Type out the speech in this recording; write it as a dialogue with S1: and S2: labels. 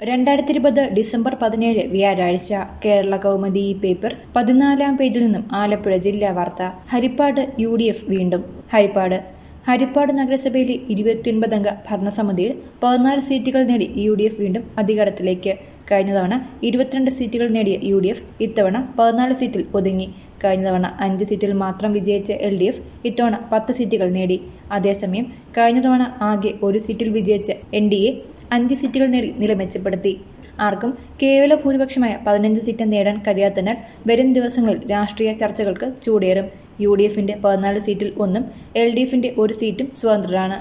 S1: രണ്ടായിരത്തി ഇരുപത് ഡിസംബർ പതിനേഴ് വ്യാഴാഴ്ച കേരള കൗമുദി ഈ പേപ്പർ പതിനാലാം പേജിൽ നിന്നും ആലപ്പുഴ ജില്ലാ വാർത്ത ഹരിപ്പാട് യു ഡി എഫ് വീണ്ടും ഹരിപ്പാട് ഹരിപ്പാട് നഗരസഭയിലെ ഇരുപത്തിയൊൻപതംഗ ഭരണസമിതിയിൽ പതിനാല് സീറ്റുകൾ നേടി യു ഡി എഫ് വീണ്ടും അധികാരത്തിലേക്ക് കഴിഞ്ഞ തവണ ഇരുപത്തിരണ്ട് സീറ്റുകൾ നേടിയ യു ഡി എഫ് ഇത്തവണ പതിനാല് സീറ്റിൽ ഒതുങ്ങി കഴിഞ്ഞ തവണ അഞ്ച് സീറ്റിൽ മാത്രം വിജയിച്ച എൽ ഡി എഫ് ഇത്തവണ പത്ത് സീറ്റുകൾ നേടി അതേസമയം കഴിഞ്ഞ തവണ ആകെ ഒരു സീറ്റിൽ വിജയിച്ച എൻ ഡി എ അഞ്ച് സീറ്റുകൾ നേടി നില മെച്ചപ്പെടുത്തി ആർക്കും കേവല ഭൂരിപക്ഷമായ പതിനഞ്ച് സീറ്റ് നേടാൻ കഴിയാത്തതിനാൽ വരും ദിവസങ്ങളിൽ രാഷ്ട്രീയ ചർച്ചകൾക്ക് ചൂടേറും യു ഡി എഫിന്റെ പതിനാല് സീറ്റിൽ ഒന്നും എൽ ഡി എഫിന്റെ ഒരു സീറ്റും സ്വതന്ത്രരാണ്